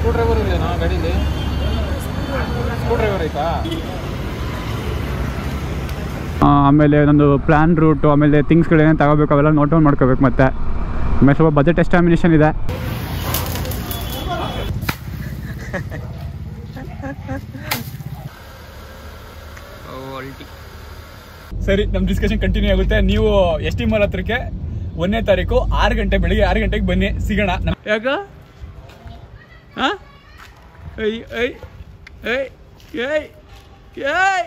Screw driver ಇದೆಯಾ ಗಾಡೀಲಿ screw driver ಐತಾ ಆಮೇಲೆ ನಂದು ಪ್ಲ್ಯಾನ್ ರೂಟು ಆಮೇಲೆ ಥಿಂಗ್ಸ್ಗಳು ಏನೇನು ತಗೋಬೇಕು ಅವೆಲ್ಲ ನೋಟ್ ಡೌನ್ ಮಾಡ್ಕೋಬೇಕು ಮತ್ತೆ ಆಮೇಲೆ ಸ್ವಲ್ಪ ಬಜೆಟ್ ಎಸ್ಟಾಮಿನೇಷನ್ ಇದೆ ಸರಿ ನಮ್ಮ ಡಿಸ್ಕಷನ್ ಕಂಟಿನ್ಯೂ ಆಗುತ್ತೆ ನೀವು ಎಸ್ ಟಿ ಮಾಲ್ ಹತ್ರಕ್ಕೆ ಒಂದನೇ ತಾರೀಕು ಆರು ಗಂಟೆ ಬೆಳಿಗ್ಗೆ ಆರು ಗಂಟೆಗೆ ಬನ್ನಿ ಸಿಗೋಣ ನಮ್- ಯಾಕ ಹಾಂ ಐ ಐ ಐ ಏಯ್ ಏಯ್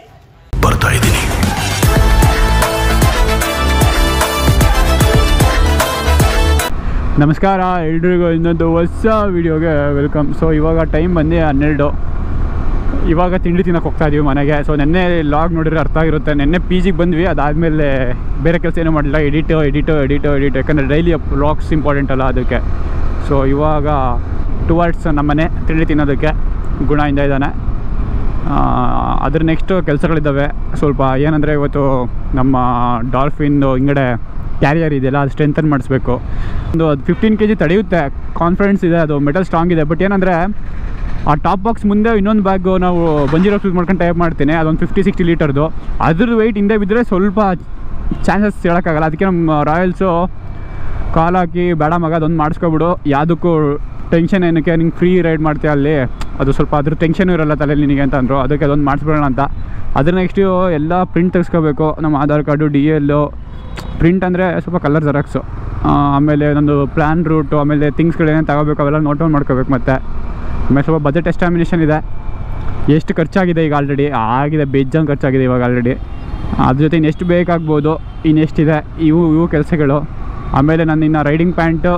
ನಮಸ್ಕಾರ ಎಲ್ರಿಗೂ ಇನ್ನೊಂದು ಹೊಸ ವಿಡಿಯೋಗೆ ವೆಲ್ಕಮ್ ಸೊ ಇವಾಗ ಟೈಮ್ ಬಂದು ಹನ್ನೆರಡು ಇವಾಗ ತಿಂಡಿ ತಿನ್ನಕ್ಕೆ ಹೋಗ್ತಾ ಇದೀವಿ ಮನೆಗೆ ಸೊ ನೆನ್ನೆ ಲಾಗ್ ನೋಡಿದ್ರೆ ಅರ್ಥ ಆಗಿರುತ್ತೆ ನೆನ್ನೆ ಪಿ ಜಿಗೆ ಬಂದ್ವಿ ಅದಾದಮೇಲೆ ಬೇರೆ ಕೆಲಸ ಏನೂ ಮಾಡಲಿಲ್ಲ ಎಡಿಟು ಎಡಿಟು ಎಡಿಟು ಎಡಿಟ್ ಯಾಕಂದರೆ ಡೈಲಿ ವ್ಲಾಗ್ಸ್ ಇಂಪಾರ್ಟೆಂಟ್ ಅಲ್ಲ ಅದಕ್ಕೆ ಸೊ ಇವಾಗ ಟುವರ್ಡ್ಸ್ ನಮ್ಮನೆ ತಿಂಡಿ ತಿನ್ನೋದಕ್ಕೆ ಗುಣದಿಂದ ಇದ್ದಾನೆ ಆ, ಅದ್ರ ನೆಕ್ಸ್ಟು ಕೆಲಸಗಳಿದ್ದಾವೆ ಸ್ವಲ್ಪ ಏನಂದರೆ ಇವತ್ತು ನಮ್ಮ ಡಾಲ್ಫಿನ್ ಹಿಂಗಡೆ ಕ್ಯಾರಿಯರ್ ಇದೆಯಲ್ಲ ಅದು ಸ್ಟ್ರೆಂಥನ್ ಮಾಡಿಸ್ಬೇಕು ಒಂದು ಅದು ಫಿಫ್ಟೀನ್ ಕೆ ಜಿ ತಡೆಯುತ್ತೆ ಕಾನ್ಫಿಡೆನ್ಸ್ ಇದೆ ಅದು ಮೆಟಲ್ ಸ್ಟ್ರಾಂಗ್ ಇದೆ ಬಟ್ ಏನಂದರೆ ಆ ಟಾಪ್ ಬಾಕ್ಸ್ ಮುಂದೆ ಇನ್ನೊಂದು ಬ್ಯಾಗು ನಾವು ಬಂಜಿರೋ ಯೂಸ್ ಮಾಡ್ಕೊಂಡು ಟೈಪ್ ಮಾಡ್ತೀನಿ ಅದೊಂದು ಫಿಫ್ಟಿ ಸಿಕ್ಸ್ಟಿ ಲೀಟರ್ದು ಅದ್ರದ್ದು ವೆಯ್ಟ್ ಹಿಂದೆ ಬಿದ್ದರೆ ಸ್ವಲ್ಪ ಚಾನ್ಸಸ್ ಹೇಳೋಕ್ಕಾಗಲ್ಲ ಅದಕ್ಕೆ ನಮ್ಮ ರಾಯಲ್ಸು ಕಾಲ್ ಹಾಕಿ ಬೇಡ ಮಗ ಅದೊಂದು ಮಾಡಿಸ್ಕೊಬಿಡು ಯಾವುದಕ್ಕೂ ಟೆನ್ಷನ್ ಏನಕ್ಕೆ ನಿಂಗೆ ಫ್ರೀ ರೈಡ್ ಮಾಡ್ತೀಯ ಅಲ್ಲಿ ಅದು ಸ್ವಲ್ಪ ಅದ್ರ ಟೆನ್ಷನು ಇರಲ್ಲ ತಲೆಯಲ್ಲಿ ನಿನಗೆ ಅಂತ ಅಂದರು ಅದಕ್ಕೆ ಅದೊಂದು ಮಾಡಿಸ್ಬಿಡೋಣ ಅಂತ ಅದ್ರ ನೆಕ್ಸ್ಟು ಎಲ್ಲ ಪ್ರಿಂಟ್ ತೆಗೆಸ್ಕೋಬೇಕು ನಮ್ಮ Aadhaar card D L print ಅಂದರೆ ಸ್ವಲ್ಪ ಕಲರ್ ಜೆರಾಕ್ಸು ಆಮೇಲೆ ನಂದು ಪ್ಲ್ಯಾನ್ ರೂಟು ಆಮೇಲೆ ಥಿಂಗ್ಸ್ಗಳು ಏನೇನು ತಗೋಬೇಕು ಅವೆಲ್ಲ ನೋಟ್ ಡೌನ್ ಮಾಡ್ಕೋಬೇಕು ಮತ್ತೆ ಆಮೇಲೆ ಸ್ವಲ್ಪ ಬಜೆಟ್ ಎಸ್ಟಾಮಿನೇಷನ್ ಇದೆ ಎಷ್ಟು ಖರ್ಚಾಗಿದೆ ಈಗ ಆಲ್ರೆಡಿ ಆಗಿದೆ ಬೇಜಾನ್ ಖರ್ಚಾಗಿದೆ ಇವಾಗ ಆಲ್ರೆಡಿ ಅದ್ರ ಜೊತೆ ಇನ್ನೆಷ್ಟು ಬೇಕಾಗ್ಬೋದು ಇನ್ನೆಷ್ಟಿದೆ ಇವು ಇವು ಕೆಲಸಗಳು ಆಮೇಲೆ ನಾನು ಇನ್ನು ರೈಡಿಂಗ್ ಪ್ಯಾಂಟು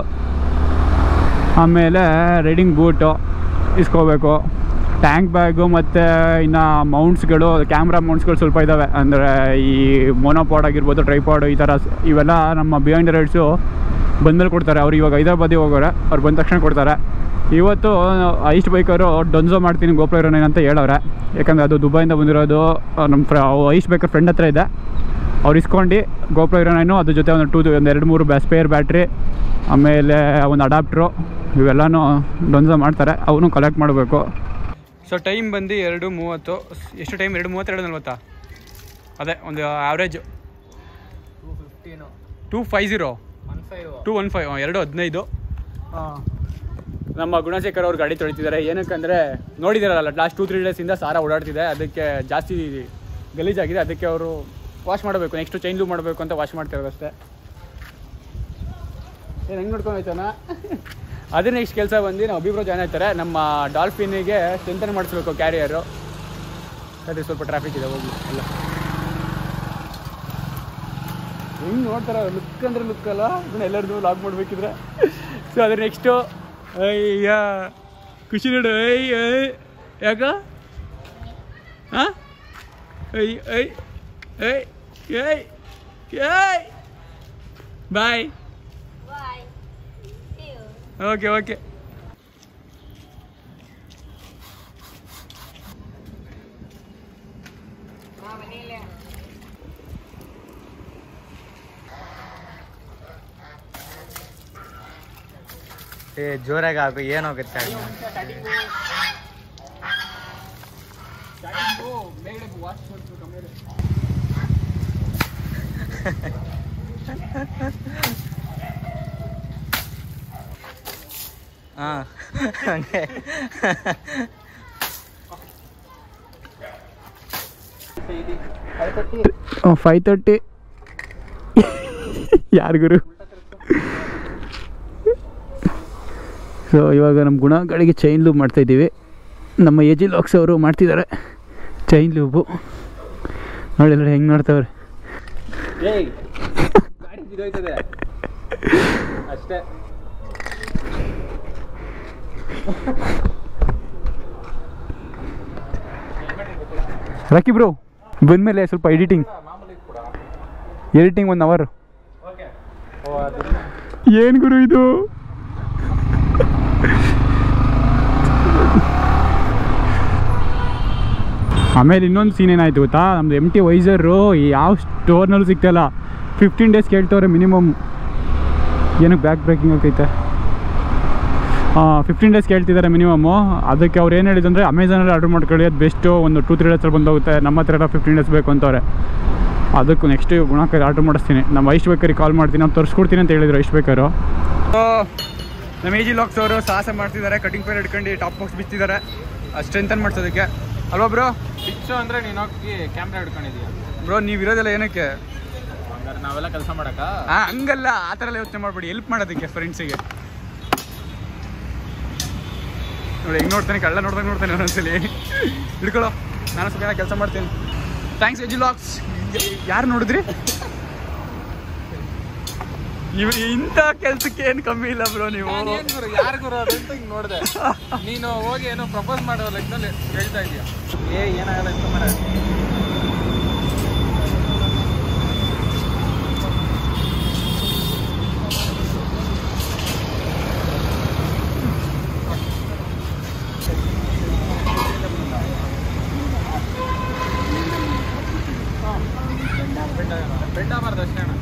ಆಮೇಲೆ ರೈಡಿಂಗ್ ಬೂಟು ಇಸ್ಕೋಬೇಕು ಟ್ಯಾಂಕ್ ಬ್ಯಾಗು ಮತ್ತು ಇನ್ನು ಮೌಂಟ್ಸ್ಗಳು ಕ್ಯಾಮ್ರಾ ಮೌಂಟ್ಸ್ಗಳು ಸ್ವಲ್ಪ ಇದ್ದಾವೆ ಅಂದರೆ ಈ ಮೋನೋಪಾಡ್ ಆಗಿರ್ಬೋದು ಟ್ರೈಪಾಡು ಈ ಥರ ಸ್- ಇವೆಲ್ಲ ನಮ್ಮ ಬಿಹೈಂಡ್ ರೈಡ್ಸು ಬಂದಮೇಲೆ ಕೊಡ್ತಾರೆ ಅವ್ರು ಇವಾಗ ಹೈದರಾಬಾದಿಗೆ ಹೋಗೋರೆ ಅವ್ರು ಬಂದ ತಕ್ಷಣ ಕೊಡ್ತಾರೆ ಇವತ್ತು ಐಸ್ಟ್ ಬೈಕರು ಡೊನ್ಸೋ ಮಾಡ್ತೀನಿ ಗೋಪ್ರೋ ಇರೋಣ ಅಂತ ಹೇಳವ್ರೆ ಯಾಕಂದರೆ ಅದು ದುಬೈಯಿಂದ ಬಂದಿರೋದು ಆ, ನಮ್ಮ ಫ್ರ ಐಸ್ಟ್ ಬೈಕರ್ ಫ್ರೆಂಡ್ ಹತ್ರ ಇದೆ ಅವ್ರು ಇಸ್ಕೊಂಡು ಗೋಪ್ರೋ ಇರೋನೇನು ಅದ್ರ ಜೊತೆ ಒಂದು ಟೂ ಒಂದು ಎರಡು ಮೂರು ಬ್ಯಾ ಸ್ಪೇರ್ ಬ್ಯಾಟ್ರಿ ಆಮೇಲೆ ಒಂದು ಅಡಾಪ್ಟ್ರು ಇವೆಲ್ಲನೂ ಡೊನ್ಸೋ ಮಾಡ್ತಾರೆ ಅವನು ಕಲೆಕ್ಟ್ ಮಾಡಬೇಕು ಸೊ ಟೈಮ್ ಬಂದು ಎರಡು ಮೂವತ್ತು ಎಷ್ಟು ಟೈಮ್ ಎರಡು ಮೂವತ್ತು ಎರಡು ನಲ್ವತ್ತಾ ಅದೇ ಒಂದು average two fifteen two five zero one five two one five ಎರಡು ಹದಿನೈದು ನಮ್ಮ ಗುಣಶೇಖರ್ ಅವ್ರು ಗಾಡಿ ತೊಳಿತಿದ್ದಾರೆ ಏನಕ್ಕಂದರೆ ನೋಡಿದಾರಲ್ಲ ಲಾಸ್ಟ್ ಟೂ ತ್ರೀ ಡೇಸಿಂದ ಸಾರ ಓಡಾಡ್ತಿದೆ ಅದಕ್ಕೆ ಜಾಸ್ತಿ ಗಲೀಜಾಗಿದೆ ಅದಕ್ಕೆ ಅವರು ವಾಶ್ ಮಾಡಬೇಕು ನೆಕ್ಸ್ಟ್ ಚೇಂಜ್ ಮಾಡಬೇಕು ಅಂತ ವಾಶ್ ಮಾಡ್ತಿರೋದು ಅಷ್ಟೇ ಏನು ಹೆಂಗೆ ನೋಡ್ಕೊಂಡು ಹೋಯ್ತಾನ ಅದೇ ನೆಕ್ಸ್ಟ್ ಕೆಲಸ ಬಂದು ನಾವು ಅಭಿಬ್ರೋ ಜಾಯ್ನ್ ಆಯ್ತಾರೆ ನಮ್ಮ ಡಾಲ್ಫಿನಿಗೆ ಸ್ಟ್ರೆಂಥನ್ ಮಾಡಿಸ್ಬೇಕು ಕ್ಯಾರಿಯರು ಅದೇ ಸ್ವಲ್ಪ ಟ್ರಾಫಿಕ್ ಇದೆ ಹೋಗಿ ಎಲ್ಲ ಹೆಂಗೆ ನೋಡ್ತಾರ ಲುಕ್ ಅಂದ್ರೆ ಲುಕ್ ಅಲ್ಲ ಇದನ್ನ ಎಲ್ಲರದು ಲಾಗ್ ಮಾಡ್ಬೇಕಿದ್ರೆ ಸೊ ಅದ್ರ ನೆಕ್ಸ್ಟು ಅಯ್ಯ ಖುಷಿ ನೋಡು ಐ ಐ ಯಾಕ ಹಾಂ ಐ ಐ ಐ ಐ ಐ bye Bye. See you. Okay okay ಏ ಜೋರಾಗಿ ಹಾಕು ಏನಾಗುತ್ತೆ ಹಾಂ ಹಂಗೆ ಫೈವ್ ತರ್ಟಿ ಯಾರು ಗುರು ಸೊ ಇವಾಗ ನಮ್ಮ ಗುಣ ಗಾಡಿಗೆ ಚೈನ್ ಲೂಬ್ ಮಾಡ್ತಾಯಿದ್ದೀವಿ ನಮ್ಮ ಎಜಿ ಲಾಕ್ಸ್ ಅವರು ಮಾಡ್ತಿದ್ದಾರೆ ಚೈನ್ ಲೂಬು ನೋಡಿ ನೋಡಿ ಹೆಂಗೆ ನೋಡ್ತಾವ್ರೆ ಏಯ್ ಗಾಡಿ ಬಿದ್ದೋಯ್ತದೆ ಅಷ್ಟೇ ರಾಕಿ ಬ್ರೋ ಬಂದಮೇಲೆ ಸ್ವಲ್ಪ ಎಡಿಟಿಂಗ್ ಎಡಿಟಿಂಗ್ ಒನ್ ಅವರ್ ಓ ಅದು ಏನು ಗುರು ಇದು ಆಮೇಲೆ ಇನ್ನೊಂದು ಸೀನ್ ಏನಾಯ್ತು ಗೊತ್ತಾ ನಮ್ದು ಎಮ್ ಟಿ ವೈಸರು ಯಾವ ಸ್ಟೋರ್ನಲ್ಲೂ ಸಿಗ್ತಾಯಿಲ್ಲ ಫಿಫ್ಟೀನ್ ಡೇಸ್ ಕೇಳ್ತವ್ರೆ ಮಿನಿಮಮ್ ಏನಕ್ಕೆ ಬ್ಯಾಕ್ ಬ್ರೇಕಿಂಗ್ ಆಗ್ತೈತೆ ಫಿಫ್ಟೀನ್ ಡೇಸ್ ಕೇಳ್ತಿದ್ದಾರೆ ಮಿನಿಮಮ್ಮು ಅದಕ್ಕೆ ಅವ್ರು ಏನು ಹೇಳಿದಂದರೆ ಅಮೆಝಾನಲ್ಲಿ ಆರ್ಡರ್ ಮಾಡ್ಕೊಳ್ಳಿ ಅದು ಬೆಸ್ಟು ಒಂದು ಟೂ ತ್ರೀ ಡೇಸಲ್ಲಿ ಬಂದೋಗುತ್ತೆ ನಮ್ಮ ಹತ್ರ ಎಲ್ಲ ಫಿಫ್ಟೀನ್ ಡೇಸ್ ಬೇಕು ಅಂತವ್ರೆ ಅದಕ್ಕೂ ನೆಕ್ಸ್ಟ್ ಗುಣಕ್ಕೆ ಆರ್ಡರ್ ಮಾಡಿಸ್ತೀನಿ ನಮ್ಮ ಐಶ್ ಬೇಕಾರಿ ಕಾಲ್ ಮಾಡ್ತೀನಿ ನಾವು ತರಿಸ್ಕೊಡ್ತೀನಿ ಅಂತ ಹೇಳಿದ್ರು ಐಶ್ ಬೇಕಾರು ನಮ್ಮ ಏಜಿ ಲಾಕ್ಸ್ ಅವರು ಸಾಹಸ ಮಾಡ್ತಿದ್ದಾರೆ ಕಟಿಂಗ್ ಪೇರ್ ಹಿಡ್ಕೊಂಡು ಟಾಪ್ ಬಾಕ್ಸ್ ಬಿಚ್ಚಿದ್ದಾರೆ ಸ್ಟ್ರೆಂಥನ್ ಮಾಡ್ಸೋದಕ್ಕೆ ಅಲ್ವಾ ಬ್ರೋ ಪಿಚ್ಚು ಅಂದ್ರೆ ನೀನು ಹೋಗಿ ಕ್ಯಾಮ್ರಾ ಹಿಡ್ಕೊಂಡಿದೀಯ ಬ್ರೋ ನೀವು ಇರೋದೆಲ್ಲ ಏನಕ್ಕೆ ಹಂಗಾರೆ ನಾವೆಲ್ಲ ಕೆಲಸ ಮಾಡಕ್ಕ ಆ, ಹಂಗಲ್ಲ ಆ ಥರ ಎಲ್ಲ ಯೋಚನೆ ಮಾಡ್ಬೇಡಿ ಹೆಲ್ಪ್ ಮಾಡೋದಕ್ಕೆ ಫ್ರೆಂಡ್ಸಿಗೆ ನೋಡಿ ಹೆಂಗ್ ನೋಡ್ತಾನೆ ಕಳ್ಳ ನೋಡ್ದಂಗೆ ನೋಡ್ತಾನೆ ಒಂದೊಂದ್ಸಲಿ ಹಿಡ್ಕೊಳ್ಳೋ ನಾನು ಸ್ವಲ್ಪ ಕೆಲಸ ಮಾಡ್ತೀನಿ ಥ್ಯಾಂಕ್ಸ್ ಎಜಿ ಲಾಕ್ಸ್ ಯಾರು ನೋಡಿದ್ರಿ ಇವ್ ಇಂಥ ಕೆಲ್ಸಕ್ಕೆ ಏನು ಕಮ್ಮಿ ಇಲ್ಲ ಬ್ರೋ ನೀವು ಏನ್ ಗುರು ಯಾರು ಗುರು ಅದು ಅಂತ ಹಿಂಗ್ ನೋಡ್ದೆ ನೀನು ಹೋಗಿ ಏನೋ ಪ್ರಪೋಸ್ ಮಾಡೋ ಲೆಕ್ಕದಲ್ಲಿ ಹೇಳ್ತಾ ಇದೀಯ ಏ ಏನಾಗಲ್ಲ ಇಷ್ಟ ಮಾಡ ಬೆಂಡ ಬಾರ್ದು ಅಷ್ಟೇ ಅಣ್ಣ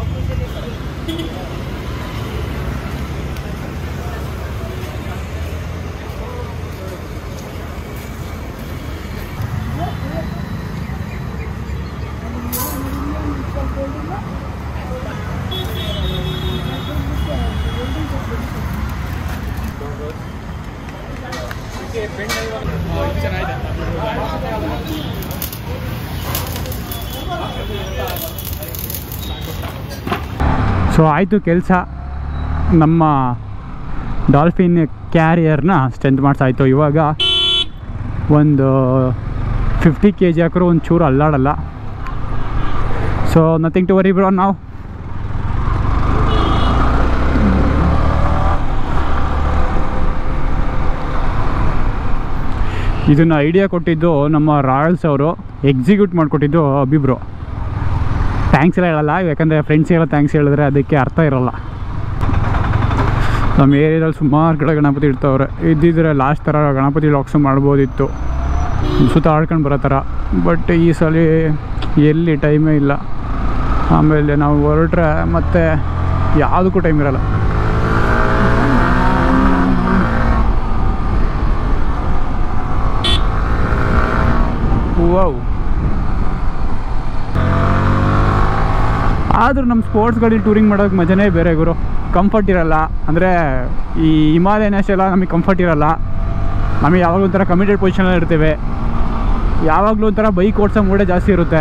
ಸೊ ಆಯಿತು ಕೆಲಸ ನಮ್ಮ ಡಾಲ್ಫಿನ್ ಕ್ಯಾರಿಯರ್ನ ಸ್ಟ್ರೆಂತ್ ಮಾಡ್ಸಾಯ್ತು ಇವಾಗ ಒಂದು ಫಿಫ್ಟಿ ಕೆ ಜಿ ಹಾಕಿದ್ರು ಒಂದು ಚೂರು ಅಲ್ಲಾಡಲ್ಲ so nothing to worry bro ನಾವು ಇದನ್ನು ಐಡಿಯಾ ಕೊಟ್ಟಿದ್ದು ನಮ್ಮ ರಾಯಲ್ಸ್ ಅವರು ಎಕ್ಸಿಕ್ಯೂಟ್ ಮಾಡಿಕೊಟ್ಟಿದ್ದು ಅಭಿಬ್ರು ಥ್ಯಾಂಕ್ಸ್ ಎಲ್ಲ ಹೇಳಲ್ಲ ಯಾಕಂದರೆ ಫ್ರೆಂಡ್ಸಿಗೆಲ್ಲ ಥ್ಯಾಂಕ್ಸ್ ಹೇಳಿದ್ರೆ ಅದಕ್ಕೆ ಅರ್ಥ ಇರಲ್ಲ ನಮ್ಮ ಏರಿಯಾದಲ್ಲಿ ಸುಮಾರು ಕಡೆ ಗಣಪತಿ ಇಡ್ತಾವ್ರೆ ಇದ್ದಿದ್ರೆ ಲಾಸ್ಟ್ ಥರ ಗಣಪತಿ ಲಾಕ್ಸು ಮಾಡ್ಬೋದಿತ್ತು ಸುತ್ತ ಆಡ್ಕೊಂಡು ಬರೋ ಥರ ಬಟ್ ಈ ಸಲ ಎಲ್ಲಿ ಟೈಮೇ ಇಲ್ಲ ಆಮೇಲೆ ನಾವು ಹೊರಟ್ರೆ ಮತ್ತೆ ಯಾವುದಕ್ಕೂ ಟೈಮ್ ಇರಲ್ಲ ವಾವ್ ಆದರೂ ನಮ್ಮ ಸ್ಪೋರ್ಟ್ಸ್ ಗಾಡಿ ಟೂರಿಂಗ್ ಮಾಡೋಕೆ ಮಜನೇ ಬೇರೆ ಗುರು ಕಂಫರ್ಟ್ ಇರಲ್ಲ ಅಂದರೆ ಈ ಹಿಮಾಲಯನ್ ಅಷ್ಟೆಲ್ಲ ನಮಗೆ ಕಂಫರ್ಟ್ ಇರಲ್ಲ ನಮಗೆ ಯಾವಾಗಲೂ ಒಂಥರ ಕಮಿಟೆಡ್ ಪೊಸಿಷನಲ್ಲಿ ಇರ್ತೇವೆ ಯಾವಾಗಲೂ ಒಂಥರ ಬೈಕ್ ಓಡಿಸೋ ಮೂಡೆ ಜಾಸ್ತಿ ಇರುತ್ತೆ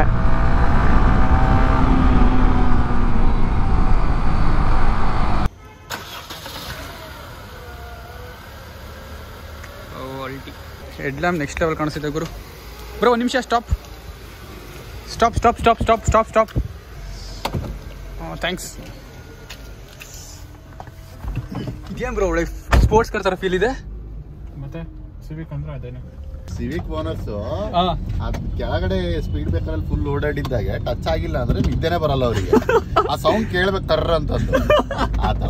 ಹೆಡ್ ಲ್ಯಾಂಪ್ ನೆಕ್ಸ್ಟ್ ಲೆವೆಲ್ ಕಾಣಿಸ್ತಿದೆ ಗುರು ಬ್ರೋ ಒಂದು ನಿಮಿಷ stop stop stop stop stop stop stop thanks ಇದೇನು ಬ್ರೋ ಒಳ್ಳೆ ಸ್ಪೋರ್ಟ್ಸ್ ಕಾರ್ ಥರ ಫೀಲ್ ಇದೆ ಮತ್ತೆ ಸಿವಿಕ್ ಅಂದ್ರೆ ಅದೇನೆ ಸಿವಿಕ್ ಬೋನಸ್ ಹಾಂ ಅದ್ ಕೆಳಗಡೆ ಸ್ಪೀಡ್ ಬ್ರೇಕರ್ ಫುಲ್ ಓಡಾಡಿದ್ದಾಗೆ ಟಚ್ ಆಗಿಲ್ಲ ಅಂದ್ರೆ ನಿದ್ದೆನೆ ಬರಲ್ಲ ಅವರಿಗೆ ಆ ಸೌಂಡ್ ಕೇಳ್ಬೇಕು ಕರ್ರ ಅಂತಂದು ಆ ತರ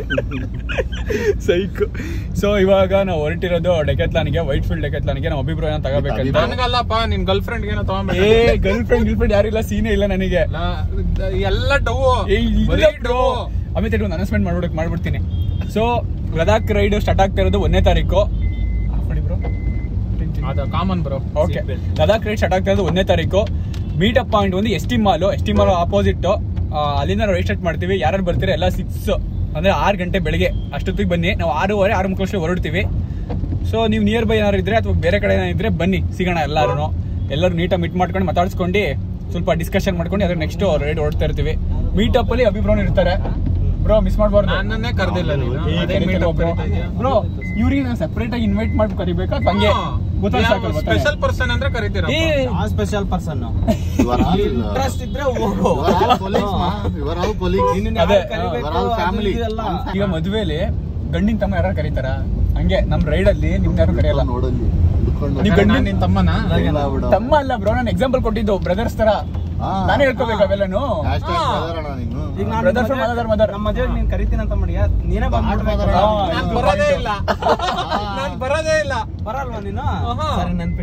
ಸೈಕ್ ಸೊ ಇವಾಗ ನಾವು ಹೊರಟಿರೋದು ಡೆಕೆತ್ಲಾನಿಗೆ ವೈಟ್ ಫೀಲ್ಡ್ ಡೆಕೆತ್ಲಾನಿಗೆ ನಾವು ಅಭಿಪ್ರಾಯ ತಗೋಬೇಕಂತ ಅಭಿಪ್ರಾಯ. ನನಗಲ್ಲಪ್ಪ ನಿನ್ ಗರ್ಲ್ ಫ್ರೆಂಡ್ ಏನೋ ಏ ತಗೊಂಡ್ಬಿಟ್ಟು ಗರ್ಲ್ ಫ್ರೆಂಡ್ ಗಿಲ್ ಫ್ರೆಂಡ್ ಯಾರಿಲ್ಲ ಸೀನೇ ಇಲ್ಲ ನನಗೆ ಎಲ್ಲ ಡವ್ ಏ, ಇಲ್ಲ bro. ಅಮಿತ್ ಒಂದು ಅನೌನ್ಸ್ಮೆಂಟ್ ಮಾಡ್ಬಿಡಕ್ ಮಾಡ್ಬಿಡ್ತೀನಿ ಸೊ ಲದಾಖ್ ರೈಡ್ ಸ್ಟಾರ್ಟ್ ಆಗ್ತಾ ಇರೋದು ಒಂದನೇ ತಾರೀಕು ಹಾಕೊಳ್ಳಿ ಬ್ರೋ ಅದ common bro okay Ladakh ride start ಆಗ್ತಾ ಇರೋದು ಒಂದನೇ ತಾರೀಕು ಮೀಟಪ್ ಪಾಯಿಂಟ್ ಒಂದು S T mall S T mall opposite ಅಲ್ಲಿಂದ ನಾವು ರೈಡ್ ಸ್ಟಾರ್ಟ್ ಮಾಡ್ತೀವಿ ಯಾರು ಬರ್ತೀರಿ ಎಲ್ಲ ಸಿಕ್ಸ್ ಅಂದ್ರೆ ಆರು ಗಂಟೆ ಬೆಳಿಗ್ಗೆ ಅಷ್ಟೊತ್ತಿಗೆ ಬನ್ನಿ ನಾವು ಆರೂವರೆ ಆರು ಮುಖಾಂಶ ಹೊರಡ್ತೀವಿ ಸೊ ನೀವು ನಿಯರ್ ಬೈ ಏನಾದ್ರು ಇದ್ರೆ ಅಥವಾ ಬೇರೆ ಕಡೆ ಏನಾದ್ರು ಇದ್ರೆ ಬನ್ನಿ ಸಿಗೋಣ ಎಲ್ಲರೂ ಎಲ್ಲರೂ ನೀಟಾಗಿ ಮೀಟ್ ಮಾಡ್ಕೊಂಡು ಮಾತಾಡ್ಸ್ಕೊಂಡು ಸ್ವಲ್ಪ ಡಿಸ್ಕಷನ್ ಮಾಡ್ಕೊಂಡು ಅದ್ರ ನೆಕ್ಸ್ಟ್ ರೈಡ್ ಹೊರಡ್ತಾ ಇರ್ತೀವಿ ಮೀಟಪ್ ಅಲ್ಲಿ ಅಭಿಪ್ರಾಯ ಇರ್ತಾರೆ ಬ್ರೋ ಮಿಸ್ ಮಾಡಬಾರ್ದು ನನ್ನನ್ನೇ ಕರ್ದಿಲ್ಲ ನೀನು ಅದೇ meetup ಕರೀತಾ ಇದೀಯ? ಬ್ರೋ ಇವ್ರಿಗೆ ನಾನು ಸೆಪರೇಟ್ ಆಗಿ ಇನ್ವೈಟ್ ಮಾಡ್ಬೇಕು ಕರಿಬೇಕಾ ಅಥವಾ ಹಂಗೆ ಗೊತ್ತಾಗ್ಸಾಕಲ್ವಾ ತಾನೇ? ಸ್ಪೆಷಲ್ ಪರ್ಸನ್ ಅಂದ್ರೆ ಕರೀತೀರ ಏ, ಸ್ಪೆಷಲ್ ಪರ್ಸನ್ ಇಂಟ್ರೆಸ್ಟ್ ಇದ್ರೆ ಹೋಗು ಇವರ್ ಆಲ್ ಕೊಲೀಗ್ಸ್ ಅದೇ, ಇವರ್ ಆಲ್ ಫ್ಯಾಮಿಲಿ ಈಗ ಮದುವೆಲಿ ಗಂಡಿನ ತಮ್ಮ ಯಾರು ಕರೀತಾರ ಹಂಗೆ ನಮ್ ರೈಡ್ ಅಲ್ಲಿ ನಿಮ್ನ ಯಾರು ಕರೆಯಲ್ಲ ನೋಡಲ್ಲಿ ಹಿಡ್ಕೊಂಡು ನೀವ್ ಗಂಡ- ನಿನ್ ತಮ್ಮನ ಇಲ್ಲ ಬಿಡು. ತಮ್ಮ ಅಲ್ಲ ಬ್ರೋ ನಾನು ಎಕ್ಸಾಂಪಲ್ ಕೊಟ್ಟಿದ್ದು ಬ್ರದರ್ಸ್ ತರ ಹಾ. ನಾನೇ ಹೇಳ್ಕೋಬೇಕು ಅವೆಲ್ಲನು Hashtag brother ಅಣ್ಣ ನೀನು. ಈಗ ನಾನು Brother from another mother. ನಮ್ಮ ಮದುವೆಗೆ ನೀನ್ ಕರಿತೀನಿ ಅಂತ ಮಾಡಿ ನೀನೇ ಬಂದ್ಬಿಡ್ಬೇಕು Mother. ಹಾ, ನಾನ್ ಇದು ಬರೋದೇ point. ಇಲ್ಲ ನಾನ್ ಬರೋದೇ ಇಲ್ಲ ಬರಲ್ವಾ ನೀನು ಆಹಾ. ಸರಿ ನೆನ್ಪಿಟ್ಕೊ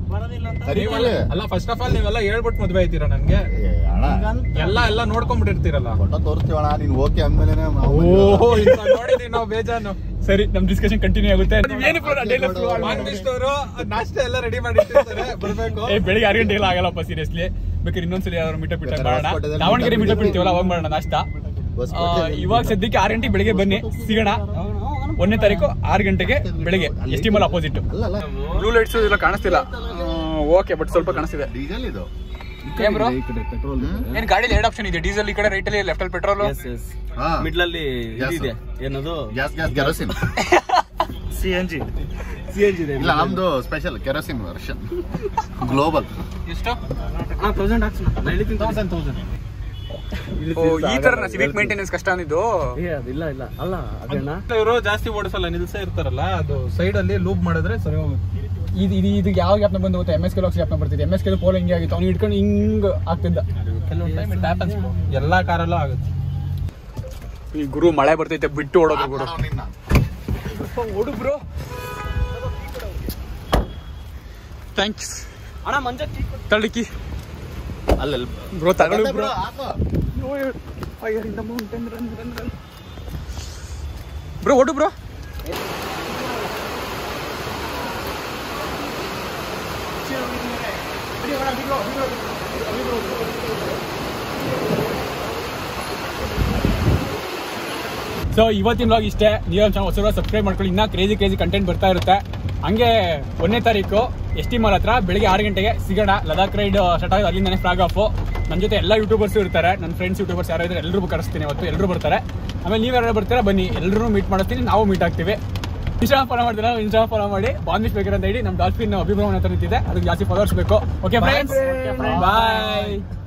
ಬರೋದಿಲ್ಲ ಅಂತ ಕರೀತೀವಿ. ಅಲ್ಲ ಫಸ್ಟ್ ಆಫ್ ಆಲ್ ನೀವೆಲ್ಲ ಹೇಳ್ಬಿಟ್ಟು ಮದ್ವೆ ಆಯ್ತೀರಾ ನನ್ಗೆ ಏ, ಅಣ್ಣ ಎಲ್ಲ ಎಲ್ಲ ನೋಡ್ಕೊಂಡ್ಬಿಟ್ಟಿರ್ತೀರಲ್ಲ ಫೋಟೋ ತೋರಿಸ್ತೀವಣ್ಣ ನೀನ್ ಓಕೆ ಅಂದ್ಮೇಲೆ ಓಹೋ ನೋಡಿದೀವಿ ನಾವು ಬೇಜಾನು ಸರಿ ನಮ್ ಡಿಸ್ಕಷನ್ ಕಂಟಿನ್ಯೂ ಆಗುತ್ತೆ ಏನು ಮಾಂಗೇಶ್ವರು ನಾಷ್ಟ ಎಲ್ಲ ರೆಡಿ ಮಾಡಿ ಇಟ್ಟಿರ್ತಾರೆ ಬರ್ಬೇಕು ಏ ಬೆಳಿಗ್ಗೆ ಆರು ಗಂಟೆಗೆಲ್ಲ ಆಗಲ್ಲಪ್ಪ ಸೀರಿಯಸ್ಲಿ ಬೇಕಾದ್ರೆ ಇನ್ನೊಂದ್ಸಲಿ ಯಾರು ಮೀಟಪ್ ಬಿಟ್ಟ ಬೇಕಾದ್ರೆ ಮಾಡೋಣ ಹಾಸ್ಪಿಟಲ್ ದಾವಣಗೆರೆ ಮೀಟಪ್ ಬಿಡ್ತೀವಲ್ಲ ಅವಾಗ ಮಾಡೋಣ ನಾಷ್ಟ ಬಸ್ ಆ, ಇವಾಗ ಸದ್ಯಕ್ಕೆ ಆರು ಗಂಟೆಗೆ ಬೆಳಿಗ್ಗೆ ಬನ್ನಿ ಸಿಗೋಣ ಒಂದನೇ ತಾರೀಕು ಆರು ಗಂಟೆಗೆ ಬೆಳಿಗ್ಗೆ ಎಸ್ ಟಿ ಮಲ್ ಅಪೋಸಿಟ್ ಅಲ್ಲ ಅಲ್ಲ ಬ್ಲೂ ಲೈಟ್ಸ್ ಇಲ್ಲ ಕಾಣಿಸ್ತಿಲ್ಲ ಓಕೆ ಬಟ್ ಸ್ವಲ್ಪ ಕಾಣಿಸ್ತಿದೆ ಡೀಸೆಲ್ ಇದು ಏನ್ ಬ್ರೋ ಪೆಟ್ರೋಲ್ ಏನ್ ಗಾಡಿಲಿ ಎರಡು ಆಪ್ಷನ್ ಇದೆ ಡೀಸೆಲ್ ಈ ಕಡೆ ರೈಟ್ ಅಲ್ಲಿ ಲೆಫ್ಟ್ ಅಲ್ಲಿ ಪೆಟ್ರೋಲ್ ಎಸ್ ಎಸ್ ಹಾ ಮಿಡ್ಲ್ ಅಲ್ಲಿ Gas. ಇದೆ ಏನದು gas gas kerosene C N G C N G ಇದೆ ಇಲ್ಲ ನಮ್ದು ಸ್ಪೆಷಲ್ ಕೆರೋಸಿನ್ ವರ್ಷನ್ ಗ್ಲೋಬಲ್ ಎಷ್ಟು ಹಾ ತೌಸಂಡ್ ಹಾಕ್ಸೋಣ ನಾನು ಹೇಳ್ತೀನಿ ತೌಸಂಡ್ ತೌಸಂಡ್ ಓ ಈ ತರ ಸಿವಿಕ್ ಮೇಂಟೆನೆನ್ಸ್ ಕಷ್ಟ ಅಂದಿದ್ದು ಏ ಅದಿಲ್ಲ ಇಲ್ಲ ಅಲ್ಲ ಅದೇನಾ ಇವರು ಜಾಸ್ತಿ ಓಡಿಸಲ್ಲ ನಿಲ್ಸೇ ಇರ್ತಾರಲ್ಲ ಅದು ಸೈಡ್ ಅಲ್ಲಿ ಲೂಪ್ ಮಾಡಿದ್ರೆ ಸರಿ ಹೋಗುತ್ತೆ ಇದು ಇದು ಇದು ಯಾವ ಗ್ಯಾಪ್ನ ಬಂದು ಗೊತ್ತಾ ಎಮ್ ಎಸ್ ಕೆ ಲಾಕ್ಸ್ ಗ್ಯಾಪ್ನ ಬರ್ತಿದೆ ಎಮ್ ಎಸ್ ಕೆ ಪೋಲ್ ಹಿಂಗೆ ಆಗಿತ್ತು ಅವ್ನು ಹಿಡ್ಕೊಂಡು ಹಿಂಗ್ ಆಗ್ತಿದ್ದ ಕೆಲವೊಂದು ಟೈಮ್ ಇಟ್ ಹ್ಯಾಪನ್ಸ್ ಎಲ್ಲಾ ಕಾರಲ್ಲೂ ಆಗುತ್ತೆ ಈ ಗುರು ಮಳೆ ಬರ್ತೈತೆ ಬಿಟ್ಟು ಓಡೋದು ಗುರು ನಿನ್ನ ಓಡು ಬ್ರೋ ಥ್ಯಾಂಕ್ಸ್ ಅಣ್ಣ ಮಂಜ ತಳ್ಳಿಕ್ಕಿ ಅಲ್ಲ ಬ್ರೋ ತಗೊಳ್ಳಿ ಬ್ರೋ ಹಾಕು. ಬ್ರೋ ಓಡು ಬ್ರೋ ಸೊ ಇವತ್ತಿನ ವ್ಲಾಗ್ ಇಷ್ಟೇ ನೀವು ಚಾನಲ್ ಹೊಸ ಸಬ್ಸ್ಕ್ರೈಬ್ ಮಾಡ್ಕೊಳ್ಳಿ ಇನ್ನೂ ಕ್ರೇಜಿ ಕ್ರೇಜಿ ಕಂಟೆಂಟ್ ಬರ್ತಾ ಇರುತ್ತೆ ಹಂಗೆ ಒಂದನೇ ತಾರೀಕು ಎಸ್ ಟಿ ಮಾಲ್ ಹತ್ರ ಬೆಳಿಗ್ಗೆ ಆರು ಗಂಟೆಗೆ ಸಿಗೋಣ ಲದಾಖ್ ರೈಡ್ ಸ್ಟಾರ್ಟ್ ಆಗಿದೆ ಅಲ್ಲಿಂದಾನೆ ಫ್ಲಾಗ್ ಆಫ್ ನನ್ನ ಜೊತೆ ಎಲ್ಲ ಯೂಟ್ಯೂಬರ್ಸ್ ಇರ್ತಾರೆ ನನ್ನ ಫ್ರೆಂಡ್ಸ್ ಯೂಟ್ಯೂಬರ್ಸ್ ಯಾರು ಇದ್ದಾರೆ ಎಲ್ಲರಿಗೂ ಕರೆಸ್ತೀನಿ ಇವತ್ತು ಎಲ್ಲರೂ ಬರ್ತಾರೆ ಆಮೇಲೆ ನೀವು ಯಾರು ಬರ್ತೀರಾ ಬನ್ನಿ ಎಲ್ಲರೂ ಮೀಟ್ ಮಾಡಿಸ್ತೀನಿ ನಾವು ಮೀಟ್ ಆಗ್ತೀವಿ ಇನ್ಸ್ಟಾ ಫಾಲೋ ಮಾಡ್ತೀರಾ ಇನ್ಸ್ಟಾ ಫಾಲೋ ಮಾಡಿ ಬಾಂದಿಶ್ ಬೇಕರ್ ಅಂತ ಹೇಳಿ ನಮ್ಮ ಡಾಲ್ಫಿನ್ ಅಭಿಭ್ರಮಣ ಹತ್ರ ನಿಂತಿದೆ ಅದಕ್ಕೆ ಜಾಸ್ತಿ ಫಾಲೋವರ್ಸ್ ಬೇಕು ಓಕೆ ಫ್ರೆಂಡ್ಸ್ ಬಾಯ್